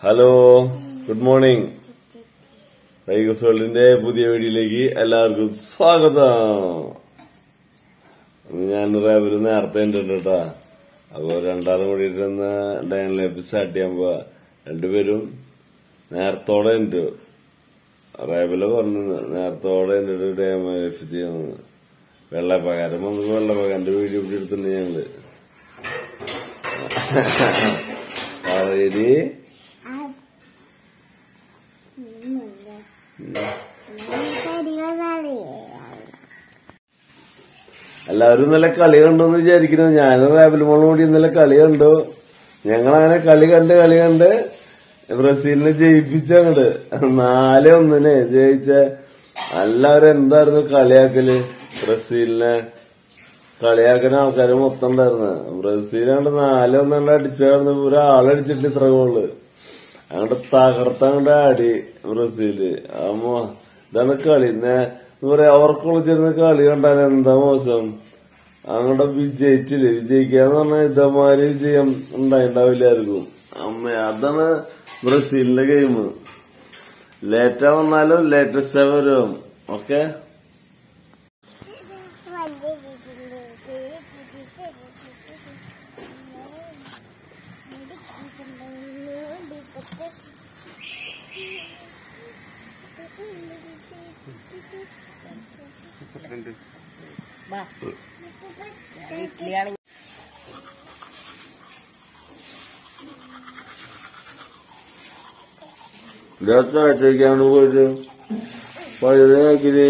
hello good morning Vaigas വേൾഡിന്റെ പുതിയ വീഡിയോയിലേക്ക് എല്ലാവർക്കും സ്വാഗതം ഞാൻ റേവര് നേരത്തെ ഉണ്ട് കേട്ടാ അപ്പൊ രണ്ടാളും കൂടി ഇരുന്ന് ഡൈൻ ലൈഫ് സ്റ്റാർട്ട് ചെയ്യുമ്പോ രണ്ടുപേരും നേരത്തോടെ ഉണ്ട് റേബില് പറഞ്ഞു നേരത്തോടെ ഉണ്ട് ഡൈൻ ലൈഫ് ചെയ്യുന്നത് വെള്ളപ്പകാരം വന്നു വെള്ളപ്പകാരന്റെ വീഡിയോ ഇവിടെ എടുത്തിട്ടുണ്ട് ഞങ്ങള് പറയടി എല്ലാവരും ഇന്നലെ കളി കണ്ടെന്ന് വിചാരിക്കുന്നു ഞാനും റാബിൽ മോളും കൂടി ഇന്നലെ കളി കണ്ടു ഞങ്ങളങ്ങനെ കളി കണ്ട് കളി കണ്ട് ബ്രസീലിനെ ജയിപ്പിച്ചങ്ങട് നാല് ഒന്നിന് ജയിച്ച എല്ലാവരും എന്തായിരുന്നു കളിയാക്കല് ബ്രസീലിനെ കളിയാക്കുന്ന ആൾക്കാര് മൊത്തം ഉണ്ടായിരുന്നു ബ്രസീലാണ്ട് നാല് ഒന്നണ്ട് അടിച്ചായിരുന്നു ഒരാളടിച്ചിട്ട് ഇത്ര ഗോള് അങ്ങോട്ട് തകർത്തങ്ങോട്ട് ആടി ബ്രസീല് അമ്മ ഇതാണ് കളി നേ എന്താ പറയാ അവർക്ക് വിളിച്ചിരുന്ന കളി കണ്ടാൽ എന്താ മോശം അങ്ങോട്ട് വിജയിച്ചില്ലേ വിജയിക്കാന്ന് പറഞ്ഞാൽ ഇതേമാതിരി വിജയം ഉണ്ടായിണ്ടാവില്ലായിരിക്കും അമ്മ അതാണ് ബ്രസീലിന്റെ ഗെയിം ലേറ്റാ വന്നാലും ലേറ്റസ്റ്റ് വരും ഓക്കെ ഇഡ്ഡലിയാണ് ഇതാക്കാണ് പോയിട്ട് പഴുതാക്കില്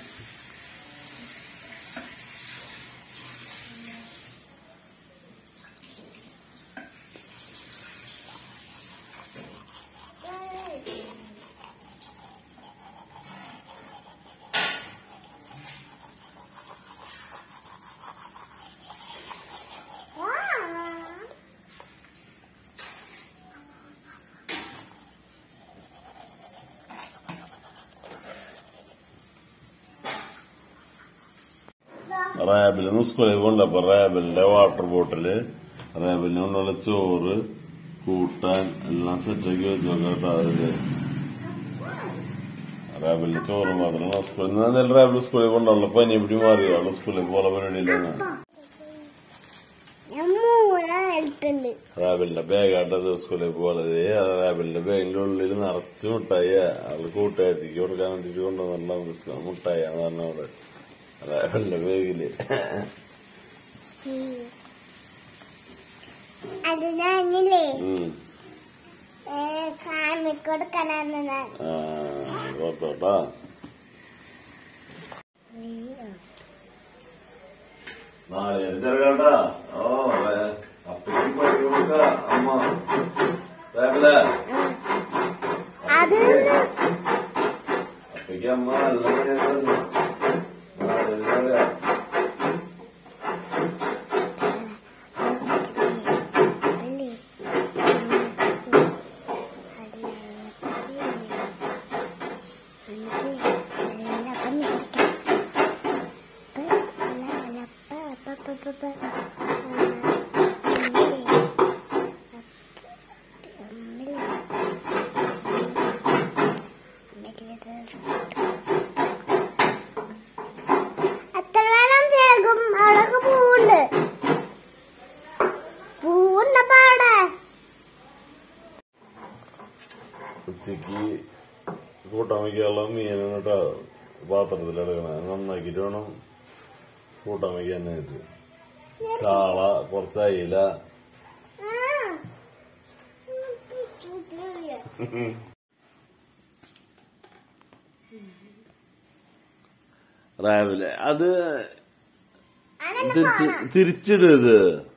റാബിലൊന്ന് സ്കൂളിൽ പോകണ്ട അപ്പൊ റാബിലിന്റെ വാട്ടർ ബോട്ടില് റാബിലിനെ കൊണ്ടുള്ള ചോറ് കൂട്ടാൻ എല്ലാം സെറ്റാക്കി വെച്ചു കേട്ടോ അതില് റാബിലിന്റെ ചോറ് മാത്രം സ്കൂളിൽ നിന്ന് എന്തായാലും റാബിൽ സ്കൂളിൽ കൊണ്ടുള്ള പനി പിടി മാറി അവള് സ്കൂളിൽ പോലെ പരിപാടിയില്ലെന്ന് എടുത്തുണ്ട് റാബിലിന്റെ ബാഗാട്ടത് സ്കൂളിൽ പോലത് റാബിലിന്റെ ബാഗിന്റെ ഉള്ളിൽ നിറച്ച് മുട്ടായി അവള് കൂട്ടുകാരത്തേക്ക് കൊടുക്കാൻ വേണ്ടിട്ട് കൊണ്ടുവന്നിട്ടുള്ള മുട്ടായി എന്ന് പറഞ്ഞ അവിടെ റാബിലിന്റെ ബാഗില് അത് ഞാനില്ലേ ഉം കാമിക്കൊടുക്കണമെന്ന് ആ ഓർത്തോട്ടാ നാളെ ചെറുകാട്ടാ ഓ അപ്പയ്ക്ക് പണി കൊടുക്ക അമ്മ റാബിലെ അത് അപ്പയ്ക്ക് അമ്മ നല്ല പണിയായിരുന്നു നാളെ ചെറുകാ എത്ര വേണം ചേക്കും അവിടൊക്കെ പൂവുണ്ട് പൂവുണ്ട പാടെ ഉച്ചക്ക് കൂട്ടാൻ വയ്ക്കാനുള്ള മീനാണ് കേട്ടോ പാത്രത്തിലെടുക്കണേ നന്നാക്കിട്ട് വേണം കൂട്ടാൻ വയ്ക്കാനായിട്ട് ചാള കുറച്ച് അയില രാവിലെ അത് തിരിച്ച് തിരിച്ചിടരുത്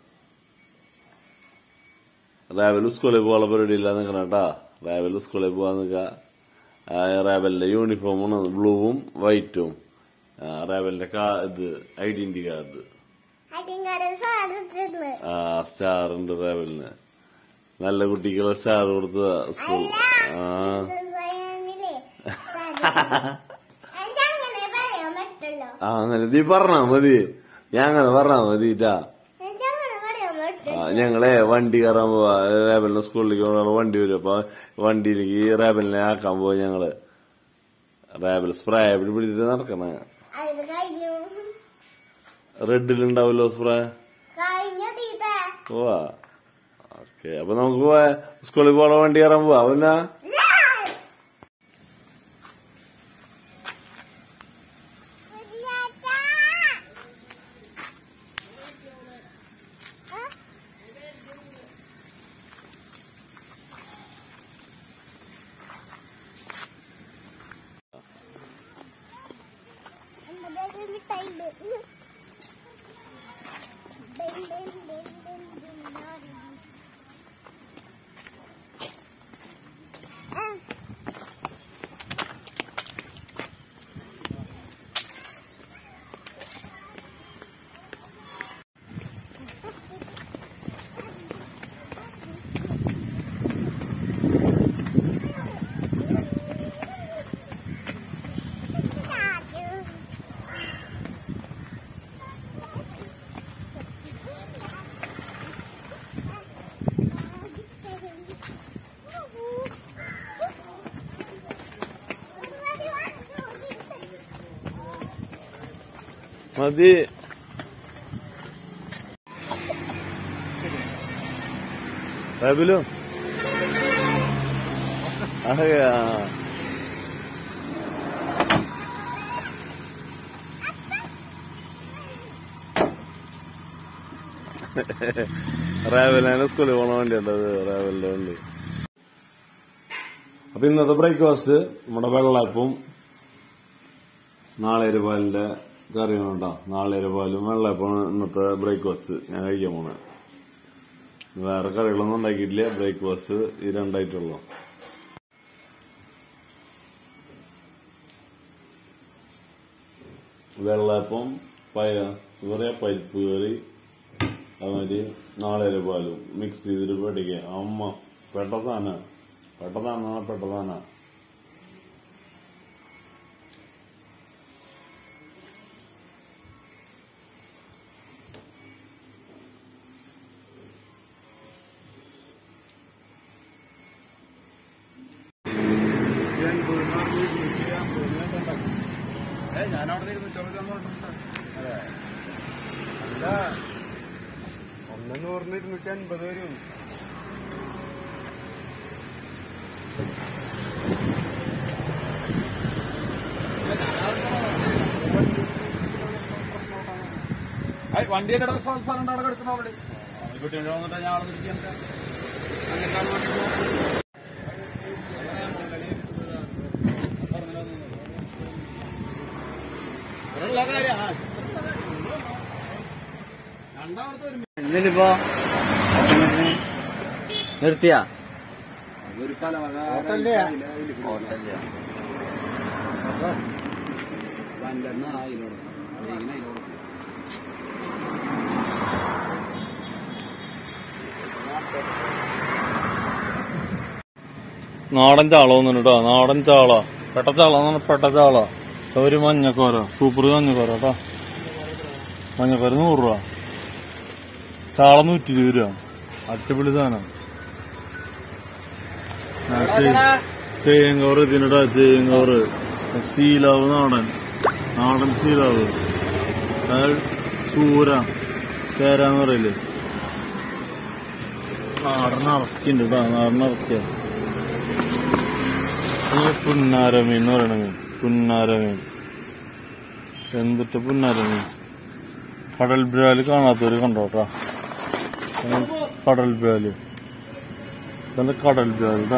രാവിലെ സ്കൂളിൽ പോകാനുള്ള പരിപാടി ഇല്ല നിൽക്കണം കേട്ടാ രാവിലെ സ്കൂളിൽ പോകാൻ നിൽക്ക റാവലിന്റെ യൂണിഫോമാണ് ബ്ലൂവും വൈറ്റും റാവലിന്റെ കാ ഇത് ഐഡന്റി കാർഡ് അതിങ്ങനെ സാധിച്ചിരുന്നു ആ സ്റ്റാർ ഉണ്ട് റാവലിന് നല്ല കുട്ടിക്കുള്ള സ്റ്റാർ കൊടുത്ത സ്കൂൾ ആ അങ്ങനെ പറയാൻ പറ്റുള്ളൂ ആ അങ്ങനെ നീ പറഞ്ഞാ മതി ഞാൻ അങ്ങനെ പറഞ്ഞാ മതി ട്ടാ അങ്ങനെ പറയാൻ പറ്റുള്ളൂ ഞങ്ങളെ വണ്ടി കയറാൻ പോവാ റേബലിനെ സ്കൂളിലേക്ക് പോകുന്ന വണ്ടി വരും അപ്പൊ വണ്ടിയിലേക്ക് റേബലിനെ ആക്കാൻ പോവാ ഞങ്ങള് റേബൽ സ്പ്രേ പിടിച്ചിട്ട് നടക്കണേ അത് കഴിഞ്ഞു റെഡിലുണ്ടാവല്ലോ സ്പ്രേ കഴിഞ്ഞു തീറ്റ പോവാ ഓക്കെ അപ്പൊ നമുക്ക് പോവാ സ്കൂളിൽ പോണ വണ്ടി കയറാൻ പോവാ പിന്നെ മതി റേബിലു അതെ ആ റാവലാണ് സ്കൂളിൽ പോണ വണ്ടി ഉണ്ടത് റാവലിന്റെ വണ്ടി അപ്പൊ ഇന്നത്തെ ബ്രേക്ക്ഫാസ്റ്റ് നമ്മുടെ വെള്ളയപ്പവും നാളേര് പാലിന്റെ കറിയുണ്ടോ നാളേര് പാലും വെള്ളയപ്പമാണ് ഇന്നത്തെ ബ്രേക്ക്ഫാസ്റ്റ് ഞാൻ കഴിക്കാൻ പോണേ വേറെ കറികളൊന്നും ഉണ്ടാക്കിയിട്ടില്ല ബ്രേക്ക്ഫാസ്റ്റ് ഈ രണ്ടായിട്ടുള്ളൂ വെള്ളയപ്പം പയ എന്താ പറയാ പരിപ്പ് കറി അതുമാതിരി നാളേരെ പാലും മിക്സ് ചെയ്തിട്ട് പഠിക്കുക അമ്മ പെട്ട സാധന പെട്ട സാധന പെട്ട സാധന ഞാനവിടെ ഇരുന്നൂറ്റമ്പത് അല്ല ഒന്ന് നൂറിന് ഇരുന്നൂറ്റി അൻപത് വരും വണ്ടിയുടെ സ്ഥലം അവിടെ കിടക്കണോ അവിടെ കുട്ടികളുടെ വന്നിട്ട് ഞാൻ അവിടെ തിരിച്ചു ഇന്നിപ്പോ നിർത്തിയാ നാടൻ ചാള ഒന്നും കേട്ടോ നാടൻ ചാള പെട്ട ചാള എന്ന് പറഞ്ഞാൽ പെട്ട ചാള ഒരു മഞ്ഞക്കോര സൂപ്പർ മഞ്ഞക്കോര കേട്ടോ മഞ്ഞക്കോര നൂറ് രൂപ ചാള നൂറ്റി ഇരുപത് രൂപ അടിപൊളി സാധനം ആ, ചേ- ചേങ്കോറ് ഇതിനിടാ ചേങ്കോറ് സീലാവ് നാടൻ നാടൻ സീലാവ് അത് ചൂര കേരാന്ന് പറയില്ലേ നാടൻ ഇറക്കിണ്ട് കേട്ടോ നാടൻ ഇറക്കിയ ഈ പുന്നാരമീൻ എന്ന് പറയണ മീൻ പുന്നാരമീൻ എന്തിട്ട് പുന്നാരമീൻ കടൽ ബ്രാല് കാണാത്തവര് കണ്ടോട്ടാ കടൽ ബ്രാല് ഇതെന്താ കടൽ ബ്രാല് കേട്ടാ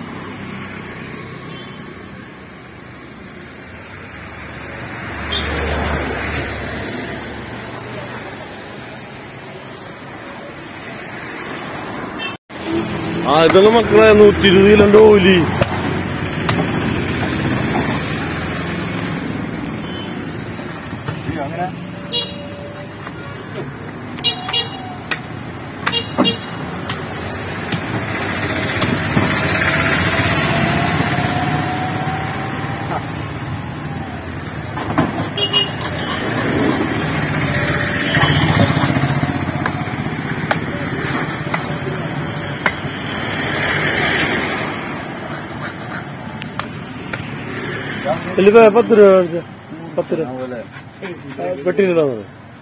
ആ ഇതെല്ലാം മക്കളെ നൂറ്റി ഇരുപത് കിലോന്റെ ഓലി വലിയ പത്ത് രൂപ മേടിച്ച പത്ത് രൂപ പെട്ടിട്ടുണ്ടോ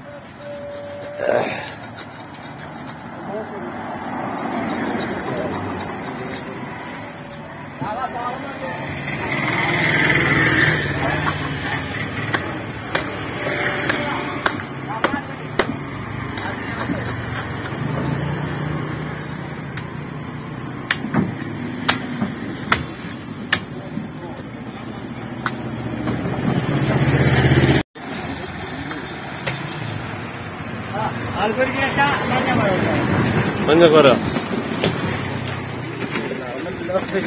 ആൾക്കൊരു കേട്ടാ മഞ്ഞ മഴ മഞ്ഞക്കോര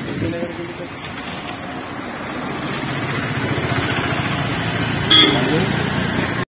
ആ